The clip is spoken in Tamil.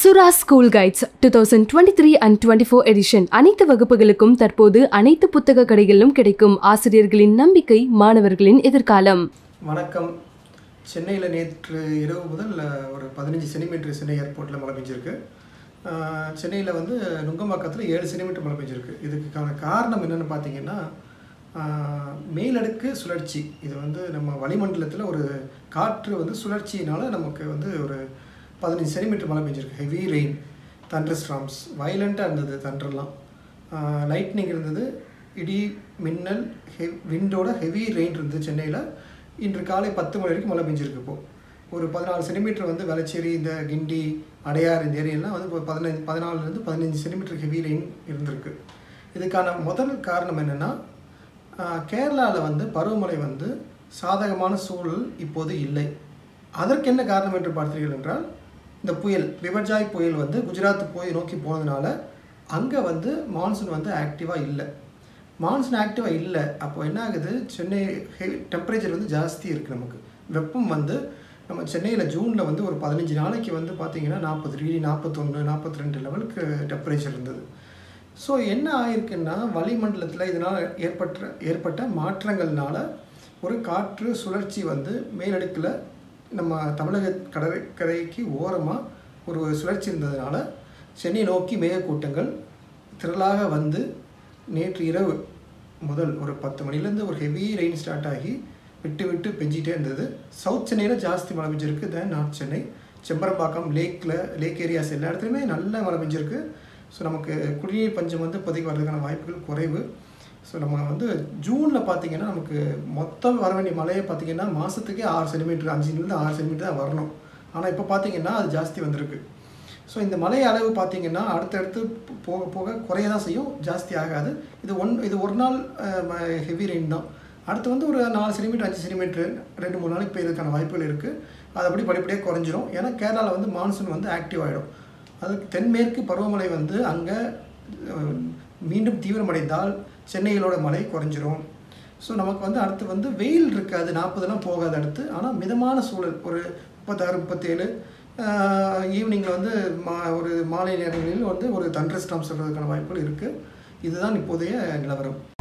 சுரா school guides two thousand twenty three and twenty four edition அனைத்து வகுப்புகளுக்கும் தற்போது அனைத்து புத்தக கடைகளிலும் கிடைக்கும் ஆசிரியர்களின் நம்பிக்கை மாணவர்களின் எதிர்காலம் வணக்கம் சென்னையில் நேற்று இரவு முதல் அஹ், ஒரு பதினஞ்சு சென்டிமீட்டர் சென்னை ஏர்போர்ட்டில் மழை பெஞ்சிருக்கு சென்னையில் வந்து நுங்கம்பாக்கத்தில் ஏழு சென்டிமீட்டர் மழை பெஞ்சிருக்கு இதுக்கான காரணம் என்னென்னு பார்த்தீங்கன்னா ஆஹ், மேலடுக்கு சுழற்சி இது வந்து நம்ம வளிமண்டலத்தில் ஒரு காற்று வந்து சுழற்சியினால நமக்கு வந்து ஒரு பதினஞ்சு சென்டிமீட்டர் மழை பெஞ்சிருக்கு ஹெவி ரெயின் தண்டர் ஸ்ட்ராம்ஸ் வயலண்ட்டாக இருந்தது தண்டர்லாம் லைட்னிங் இருந்தது இடி மின்னல் ஹெ விண்டோட ஹெவி ரெயின் இருந்தது சென்னையில் இன்று காலை பத்து மணி வரைக்கும் மழை பெஞ்சிருக்கு இப்போ ஒரு பதினாலு சென்டிமீட்டர் வந்து வேளச்சேரி இந்த கிண்டி அடையார் இந்த ஏரியாலாம் வந்து இப்போ பதினஞ்சு பதினாலுலேருந்து பதினஞ்சு சென்டிமீட்டர் ஹெவி ரெயின் இருந்திருக்கு இதுக்கான முதல் காரணம் என்னென்னா கேரளாவில் வந்து பருவமழை வந்து சாதகமான சூழல் இப்போது இல்லை அதற்கு என்ன காரணம் என்று பார்த்தீர்கள் என்றால் இந்த புயல் விபர்ஜாய் புயல் வந்து குஜராத் போய் நோக்கி போனதுனால அங்கே வந்து மான்சூன் வந்து ஆக்டிவாக இல்லை மான்சூன் ஆக்டிவாக இல்லை அப்போ என்ன ஆகுது சென்னை டெம்பரேச்சர் வந்து ஜாஸ்தி இருக்குது நமக்கு வெப்பம் வந்து நம்ம சென்னையில் ஜூனில் வந்து ஒரு பதினஞ்சு நாளைக்கு வந்து பார்த்திங்கன்னா நாற்பது டிகிரி நாற்பத்தொன்று நாற்பத்தி ரெண்டு லெவலுக்கு டெம்பரேச்சர் இருந்தது ஸோ என்ன ஆயிருக்குன்னா வளிமண்டலத்தில் இதனால் ஏற்பட்ட ஏற்பட்ட மாற்றங்கள்னால ஒரு காற்று சுழற்சி வந்து மேலடுக்கில் நம்ம தமிழக கடற்கரைக்கு ஓரமாக ஒரு சுழற்சி இருந்ததுனால சென்னை நோக்கி மேகக்கூட்டங்கள் திரளாக வந்து நேற்று இரவு முதல் ஒரு பத்து மணிலேருந்து ஒரு ஹெவி ரெயின் ஸ்டார்ட் ஆகி விட்டு விட்டு பெஞ்சிட்டே இருந்தது சவுத் சென்னையில் ஜாஸ்தி மழை பெஞ்சிருக்கு தென் நார்த் சென்னை செம்பரம்பாக்கம் லேக்கில் லேக் ஏரியாஸ் எல்லா இடத்துலையுமே நல்ல மழை பெஞ்சிருக்கு ஸோ நமக்கு குடிநீர் பஞ்சம் வந்து இப்போதைக்கு வர்றதுக்கான வாய்ப்புகள் குறைவு ஸோ நம்ம வந்து ஜூனில் பார்த்தீங்கன்னா நமக்கு மொத்தம் வர வேண்டிய மழையை பார்த்தீங்கன்னா மாதத்துக்கே ஆறு சென்டிமீட்டர் அஞ்சுலேருந்து ஆறு சென்டிமீட்டர் தான் வரணும் ஆனால் இப்போ பார்த்தீங்கன்னா அது ஜாஸ்தி வந்திருக்கு ஸோ இந்த மழை அளவு பார்த்தீங்கன்னா அடுத்தடுத்து போக போக குறைய தான் செய்யும் ஜாஸ்தி ஆகாது இது ஒன் இது ஒரு நாள் ஹெவி ரெயின் தான் அடுத்து வந்து ஒரு நாலு சென்டிமீட்டர் அஞ்சு சென்டிமீட்டர் ரெண்டு மூணு நாளைக்கு பெய்யறதுக்கான வாய்ப்புகள் இருக்குது அது அப்படி படிப்படியாக குறைஞ்சிரும் ஏன்னா கேரளாவில் வந்து மான்சூன் வந்து ஆக்டிவ் ஆகிடும் அதுக்கு தென்மேற்கு பருவமழை வந்து அங்கே மீண்டும் தீவிரமடைந்தால் சென்னையிலோட மழை குறைஞ்சிரும் ஸோ நமக்கு வந்து அடுத்து வந்து வெயில் இருக்காது நாற்பதுலாம் போகாது அடுத்து ஆனால் மிதமான சூழல் ஒரு முப்பத்தாறு முப்பத்தேழு ஈவினிங்கில் வந்து மா ஒரு மாலை நேரங்களில் வந்து ஒரு தண்டர் ஸ்டாம் சொல்கிறதுக்கான வாய்ப்புகள் இருக்குது இதுதான் இப்போதைய நிலவரம்